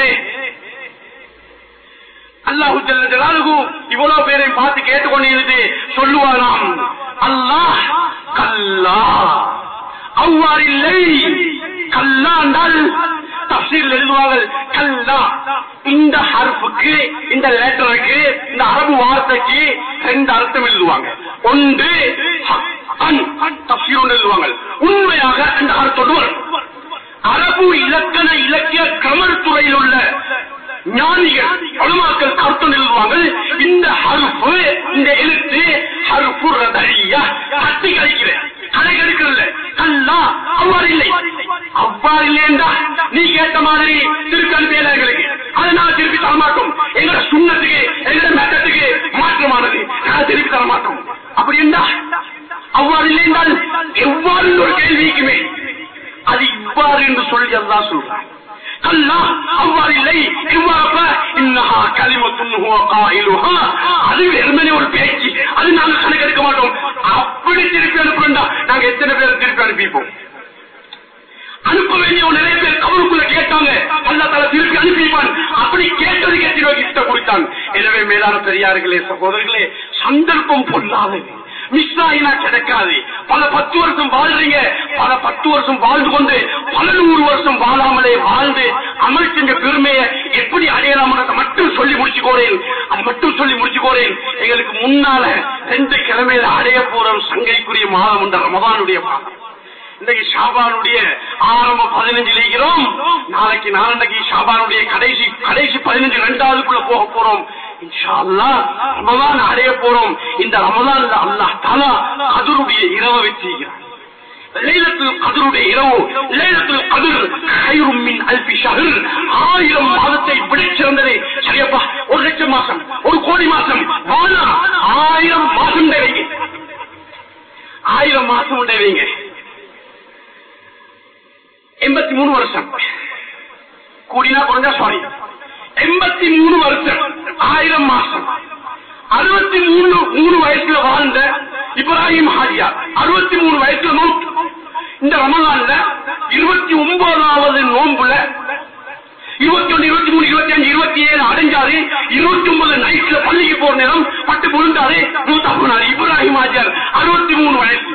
அல்லாஹு ஜல்ல ஜலாலுஹு இவ்வளவு பேரை பார்த்து கேட்டுக்கொண்டிருந்து சொல்லுவாராம் அல்லாஹ் கல்லா அவ்வாறில்லை கல்லா என்றால் தப்சீல் எழுதுவார்கள் கல்லா இந்த ஹர்ஃபுக்கு இந்த லெட்டருக்கு இந்த அரபு வார்த்தைக்கு ரெண்டு அர்த்தம் எழுதுவாங்க ஒன்று ஹக்கன், தப்சீல் ஒன்று எழுதுவாங்க உண்மையாக அந்த அர்த்தம் வரும் அரபு இலக்கண இலக்கிய கமர் துறையில் உள்ள ஞானிகள் உலமாக்கள் கருத்து எழுதுவாங்க இந்த ஹருப்பு இந்த எழுத்து ஹருப்பு ரதழியா கட்டி கழிக்கிறேன் கலை கழிக்கிறது கல்லா அவ்வாறு இல்லை அவ்வாறு இல்லை என்றா நீ கேட்ட மாதிரி திருப்பி அனுப்பியல எங்களுக்கு அதனால திருப்பி தர மாட்டோம் எங்களோட சுண்ணத்துக்கு எங்களோட மெத்தத்துக்கு மாற்றமானது நான் திருப்பி தர மாட்டோம் அப்படி என்றா அவ்வாறு இல்லை என்றால் எவ்வாறு ஒரு கேள்விக்குமே அது இவ்வாறு என்று சொல்லி அதான் சொல்றான் கல்லா அவ்வாறு இல்லை இவ்வாறு இன்னஹா கலிமத்துன் ஹுவ காயிலுஹா அது வெறுமனே ஒரு பேச்சு அது நாங்க கணக்கெடுக்க மாட்டோம் அப்படி திருப்பி அனுப்புறா நாங்க எத்தனை பேர் திருப்பி அனுப்பிப்போம் அனுப்ப வேண்டிய நிறைய பேர் கவருக்குள்ள கேட்ட கேட்டாங்க அல்லா தலா திருப்பி அனுப்பிப்பான் அப்படி கேட்டது கேட்டு கிஃப்ட கொடுத்தான் எனவே மேலான பெரியார்களே சகோதரர்களே சந்தர்ப்பம் பொல்லாதது மிஸ் ஆகினா கிடைக்காது பல பத்து வருஷம் வாழ்றீங்க பல பத்து வருஷம் வாழ்ந்து கொண்டு பல நூறு வருஷம் வாழாமலே வாழ்ந்து அமல் செஞ்ச பெருமையை எப்படி அடையலாம் மட்டும் சொல்லி முடிச்சுக்கோறேன் அதை மட்டும் சொல்லி முடிச்சுக்கோறேன் எங்களுக்கு முன்னால ரெண்டு கிழமையில அடைய போறோம் சங்கைக்குரிய மாதம் உண்ட ரமதானுடைய மாதம் இன்றைக்கு ஷாபானுடைய ஆரம்பம் பதினஞ்சு இருக்கிறோம் நாளைக்கு நாளன்னைக்கு ஷாபானுடைய கடைசி கடைசி பதினஞ்சு ரெண்டாவதுக்குள்ள போக போறோம் இன்ஷா அல்லாஹ் ரமதான் அடைய போறோம் இந்த ரமதான்ல அல்லாஹ் தாலா கதருடைய இரவை வச்சிருக்கிறார் லைலத்துல் கதருடைய இரவு லைலத்துல் கதர் கைரும் மின் அல்பி ஷஹர் ஆயிரம் மாதத்தை விட சிறந்தது சரியப்பா ஒரு லட்சம் மாசம் ஒரு கோடி மாசம் வானா ஆயிரம் மாசம் உடையவங்க ஆயிரம் மாசம் உடையவங்க எண்பத்தி மூணு வருஷம் கூடினா குறைஞ்சா சாரி எண்பத்தி மூணு வருஷம் ஆயிரம் மாசம் அறுபத்தி மூணு மூணு வயசுல வாழ்ந்த இப்ராஹிம் ஹாஜியார் அறுபத்தி மூணு வயசுல நோம்பு இந்த ரமலான்ல இருபத்தி ஒன்பதாவது நோம்புல இருபத்தி ஒன்று இருபத்தி மூணு இருபத்தி அஞ்சு இருபத்தி ஏழு அடைஞ்சாரு இருபத்தி ஒன்பது நைட்ல பள்ளிக்கு போற நேரம் பட்டு விழுந்தாரு நூத்தா போனாரு இப்ராஹிம் ஹாஜியார் அறுபத்தி மூணு வயசு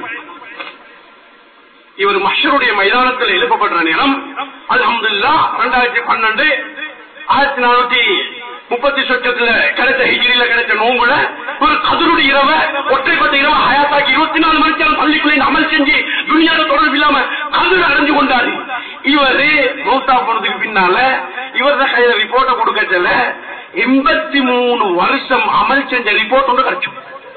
இவர் மஷருடைய மைதானத்தில் எழுப்பப்படுற நேரம் அல்ஹம்துல்லா ரெண்டாயிரத்தி பன்னெண்டு ஆயிரத்தி நானூத்தி முப்பத்தி சொச்சத்துல கிடைச்ச ஹிஜிரியில கிடைச்ச நோம்புல ஒரு கதருடைய இரவ ஒற்றைப்பட்ட இரவ ஹயாத்தாக்கி இருபத்தி நாலு மணி நேரம் பள்ளிக்குள்ளே அமல் செஞ்சு துணியால தொடர்பு இல்லாம கதர் அடைஞ்சு கொண்டாரு இவரு மௌத்தா போனதுக்கு பின்னால இவரது கையில ரிப்போர்ட்டை கொடுக்கச்சல எண்பத்தி மூணு வருஷம் அமல் செஞ்ச ரிப்போர்ட் ஒன்று கிடைச்சு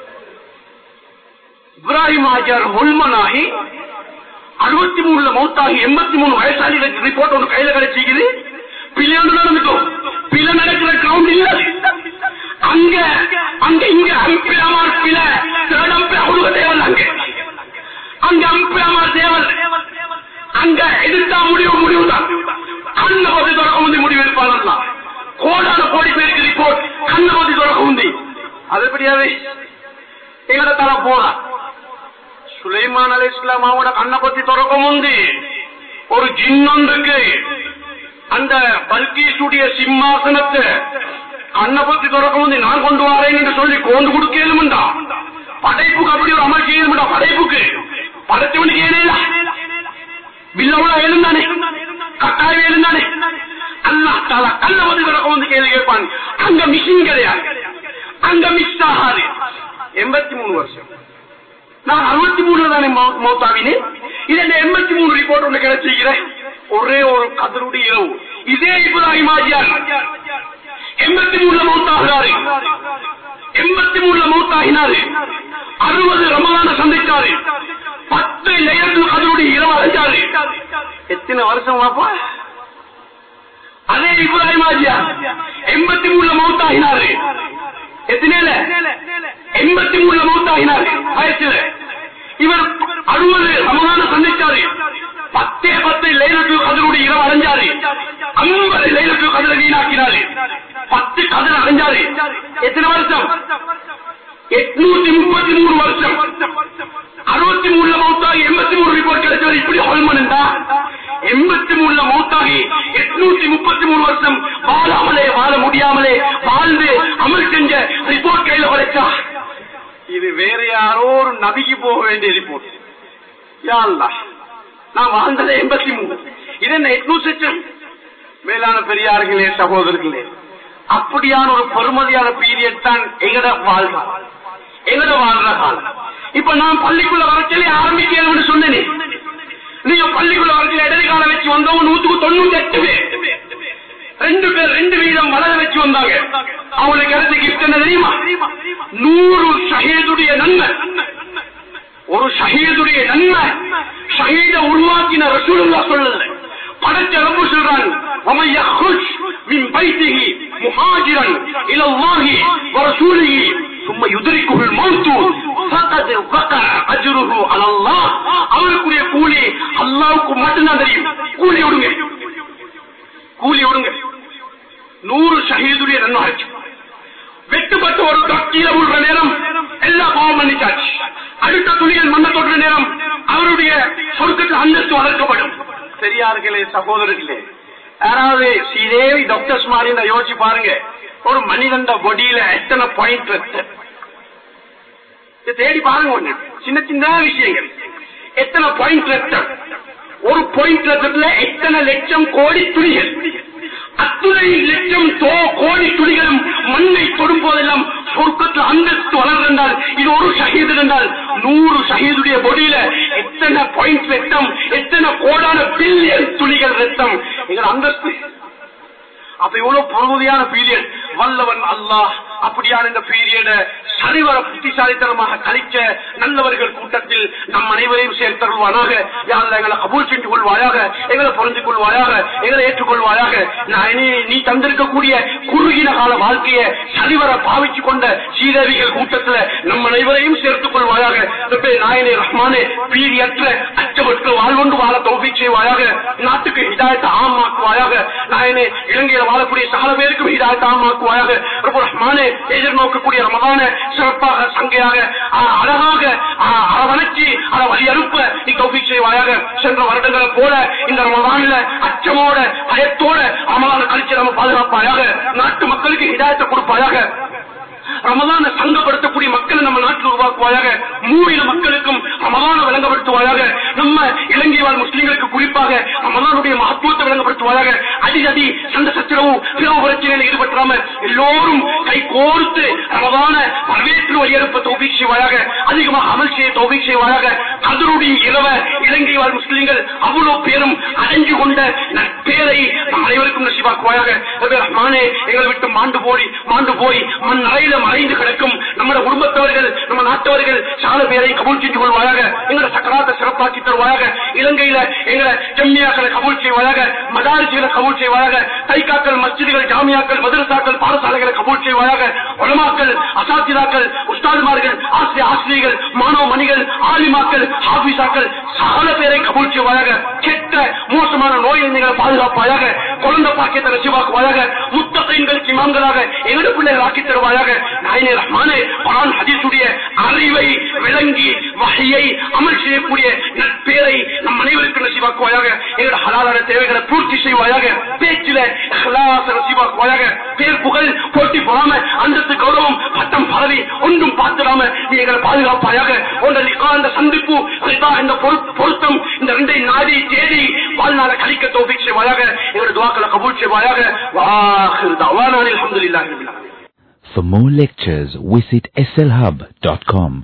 இப்ராஹிம் ஆஜார் ஹொல்மனாகி அறுபத்தி மூணுல மௌத்தாகி எண்பத்தி மூணு வயசாளி ரிப்போர்ட் ஒன்று கையில கிடைச்சிக்குது பிள்ளையோடு நடந்துட்டோம் பிள்ளை நடக்கிற கிரவுண்ட் இல்ல அங்க அங்க இங்க அம்பியாமார் பிள்ளை தேர்ட் அம்பியா கொடுக்க தேவல் அங்க அங்க அம்பியாமார் தேவல் அங்க எதிர்த்தா முடிவு முடிவு தான் கண்ண பத்தி தொடக்க முந்தி முடிவு எடுப்பாங்க கோடான கோடி பேருக்கு ரிப்போர்ட் கண்ண பத்தி தொடக்க முந்தி அது எப்படியாவே எங்கட தர போறா சுலைமான் அலி இஸ்லாமாவோட கண்ணை பத்தி தொடக்க முந்தி ஒரு ஜின்னொன்றுக்கு அந்த பல்கீசுடைய சிம்மாசனத்தை கண்ணை பத்தி தொடக்க முந்தி நான் கொண்டு வரேன் என்று சொல்லி கொண்டு கொடுக்கலும்டா படைப்புக்கு அப்படி ஒரு அமல் செய்யணும்டா படைப்புக்கு படைச்சவனுக்கு ஏனே இல்ல பில்லவள எழுந்தானே கட்டாயம் எழுந்தானே அல்லா தாலா கண்ணை பத்தி தொடக்க வந்து கேள்வி கேட்பான் அங்க மிஷின் கிடையாது அங்க மிஸ் ஆகாது எண்பத்தி மூணு வருஷம் நான் அறுபத்தி மூணுல தானே மௌத்தாவினேன் இது என்ன எண்பத்தி மூணு ரிப்போர்ட் ஒண்ணு கிடைச்சிருக்கிறேன் ஒரே ஒரு கதருடைய இரவு இதே இப்ராஹிம் ஆஜியார் எண்பத்தி மூணுல மௌத்தாகிறாரு எண்பத்தி மூணுல மௌத்தாகினாரு அறுபது ரமலான சந்திச்சாரு பத்து லயத்தில் கதருடைய இரவு அடைஞ்சாரு எத்தனை வருஷம் வாப்பா அதே இப்ராஹிம் ஆஜியார் எண்பத்தி மூணுல மௌத்தாகினாரு எத்தனைல எண்பத்தி மூணுல மௌத்தாகினார் வயசுல இவர் அறுபது ரமலான சந்திச்சாரு பத்தே பத்து லைலத்து கதருடைய இரவு அடைஞ்சாரு ஐம்பது லைலத்து கதரை வீணாக்கினாரு பத்து கதர் அடைஞ்சாரு எத்தனை வருஷம் எட்நூத்தி முப்பத்தி மூணு வருஷம் அறுபத்தி மூணுல மௌத்தாகி எண்பத்தி மூணு ரிப்போர்ட் கிடைச்சவர் இப்படி ஹோல்மன் எண்பத்தி மூணுல மௌத்தாகி எட்நூத்தி முப்பத்தி மூணு வருஷம் வாழாமலே வாழ முடியாமலே வாழ்ந்து அமல் செஞ்ச ரிப்போர்ட் கையில உழைச்சா இது வேற யாரோ ஒரு நபிக்கு போக வேண்டிய ரிப்போர்ட் யாழ்லா நான் வாழ்ந்தது எண்பத்தி மூணு இது என்ன எட்நூத்தி மேலான பெரியார்களே சகோதரர்களே அப்படியான ஒரு பெருமதியான பீரியட் தான் எங்கட வாழ்க்கை எங்கட வாழ்ற காலம் இப்ப நான் பள்ளிக்குள்ள வரச்சலே ஆரம்பிக்கணும்னு சொன்னேனே நீங்க பள்ளிக்குள்ள வரச்சல இடது காலம் வச்சு வந்தவங்க நூத்துக்கு தொண்ணூத்தி எட்டு பேர் ரெண்டு பேர் ரெண்டு வீதம் வளர வச்சு வந்தாங்க அவங்களுக்கு கிடைச்ச கிஃப்ட் என்ன தெரியுமா நூறு ஷஹீதுடைய நன்மை ஒரு ஷஹீதுடைய நன்மை ஷஹீத உருவாக்கின ரசூலுல்லா சொல்லல படைச்ச ரப்பு சொல்றான் ومن يخرج من بيته مهاجرا الى الله ورسوله ثم يدركه الموت فقد وقع اجره على الله அவருக்குரிய கூலி அல்லாவுக்கு மட்டும்தான் தெரியும் கூலி விடுங்க கூலி விடுங்க நூறு ஷஹீதுடைய நன்மை வெட்டுப்பட்டு ஒரு கீழே விடுற நேரம் எல்லா பாவம் மன்னிச்சாச்சு அடுத்த துணியில் மண்ண தொடுற நேரம் அவருடைய சொர்க்கத்தில் அந்தஸ்து வளர்க்கப்படும் பெரியார்களே சகோதரர்களே யாராவது ஸ்ரீதேவி டாக்டர்ஸ் மாதிரி இருந்தா யோசிச்சு பாருங்க ஒரு மனிதன் பொடியில எத்தனை பாயிண்ட் ரத்தம் இதை தேடி பாருங்க ஒண்ணு சின்ன சின்ன விஷயங்கள் எத்தனை பாயிண்ட் ரத்தம் ஒரு பாயிண்ட் ரத்தத்துல எத்தனை லட்சம் கோடி துளிகள் அத்துணை லட்சம் தோ கோடி துளிகளும் மண்ணை தொடும் போதெல்லாம் சொர்க்கத்தில் அந்தஸ்து வளர்ந்தால் இது ஒரு ஷஹீது என்றால் நூறு ஷஹீதுடைய பொடியில எத்தனை பாயிண்ட் ரத்தம் எத்தனை கோடான பில்லியன் துளிகள் ரத்தம் எங்கள் அந்தஸ்து அப்ப இவ்வளவு பொறுமதியான பீரியட் வல்லவன் அல்லாஹ் அப்படியான இந்த பீரியட சரிவர புத்திசாலித்தனமாக கழிக்க நல்லவர்கள் கூட்டத்தில் நம் அனைவரையும் சேர்த்தருள்வானாக யாரில் எங்களை கபூல் செஞ்சு கொள்வாயாக எங்களை புரிஞ்சு கொள்வாயாக எங்களை ஏற்றுக்கொள்வாயாக நான் இனி- நீ தந்திருக்கக்கூடிய குறுகின கால வாழ்க்கையை சரிவர பாவிச்சு கொண்ட சீதேவிகள் கூட்டத்தில் நம் அனைவரையும் சேர்த்துக் கொள்வாயாக ரப்பே நாயனே ரஹ்மானே பீரியற்ற அச்சமற்ற வாழ்வொன்று வாழ தௌஃபீக் செய்வாயாக நாட்டுக்கு ஹிதாயத்தை ஆமாக்குவாயாக நாயனே இலங்கையில் வாழக்கூடிய சகல பேருக்கும் ஹிதாயத்தை ஆமாக்குவாயாக ரப்ப ரஹ்மானே எதிர்நோக்கக்கூடிய ரமதான சிறப்பாக சங்கையாக ஆ, அழகாக ஆ, அரவணைச்சி அதை வழி அனுப்ப நீ தௌஃபீக் செய்வாயாக சென்ற வருடங்களை போல இந்த ரமதானில அச்சமோட பயத்தோட ரமதான கழிச்சு நம்ம பாதுகாப்பாயாக நாட்டு மக்களுக்கு ஹிதாயத்தை கொடுப்பாயாக ரமதான சங்கப்படுத்தக்கூடிய மக்களை நம்ம நாட்டில் உருவாக்குவாயாக மூவில மக்களுக்கும் ரமதான விளங்கப்படுத்துவாயாக நம்ம இலங்கை வாழ் முஸ்லிம்களுக்கு குறிப்பாக ரமதானுடைய மகத்துவத்தை விளங்கப்படுத்துவாயாக அடிதடி சண்டை சச்சரவு பிளவு பிரச்சனையில் ஈடுபட்டாம எல்லோரும் கை கோர்த்து ரமதான வரவேற்று வழியெடுப்ப தௌபிக் செய்வாயாக அதிகமாக அமல் செய்ய தௌபிக் செய்வாயாக கதருடைய இரவ இலங்கை வாழ் முஸ்லிம்கள் அவ்வளவு பேரும் அடைஞ்சு கொண்ட நற்பேரை நம் அனைவருக்கும் நசிவாக்குவாயாக ரஹ்மானே எங்களை விட்டு மாண்டு போய் மாண்டு போய் மண் அறையில மறைந்து கிடக்கும் நம்முடைய குடும்பத்தவர்கள் நம்ம நாட்டவர்கள் சால பேரை கபூல் செஞ்சு கொள்வாயாக எங்களை சக்கராத்தை சிறப்பாக்கி தருவாயாக இலங்கையில எங்களை ஜம்மியாக்களை கபூல் செய்வாயாக மதாரிசிகளை கபூல் செய்வாயாக தைக்காக்கள் மஸ்ஜிதுகள் ஜாமியாக்கள் மதரசாக்கள் பாடசாலைகளை கபூல் செய்வாயாக உலமாக்கள் அசாத்திராக்கள் உஸ்தாதுமார்கள் ஆசிரிய ஆசிரியர்கள் மாணவ மணிகள் ஆலிமாக்கள் ஹாபிசாக்கள் சகல பேரை கபூல் செய்வாயாக கெட்ட மோசமான நோயை எங்களை பாதுகாப்பாயாக குழந்தை பாக்கியத்தை ரசிவாக்குவாயாக முத்தகைங்களுக்கு இமாம்களாக எங்களுடைய பிள்ளைகள் ஆக்கி தருவாயாக நாயனே ரஹ்மானே குரான் ஹதீஸுடைய அறிவை விளங்கி வகையை அமல் செய்யக்கூடிய நற்பேரை நம் அனைவருக்கும் நசிவாக்குவாயாக எங்களுடைய ஹலாலான தேவைகளை பூர்த்தி செய்வாயாக பேச்சில இஹ்லாஸ் நசிவாக்குவாயாக பேர் புகழ் போட்டி போடாம அந்தஸ்து கௌரவம் பட்டம் பதவி ஒன்றும் பார்த்துடாம நீ எங்களை பாதுகாப்பாயாக உன்ற லிகா இந்த சந்திப்பு ரிதா இந்த பொரு- பொருத்தம் இந்த ரெண்டை நாடி தேடி வாழ்நாள கழிக்க தோபிக் செய்வாயாக எங்களுடைய துவாக்களை கபூல் செய்வாயாக வாஹிர் தவானானில் அல்ஹம்துலில்லாஹி ரபில் ஆலமீன் For more lectures, visit slhub.com.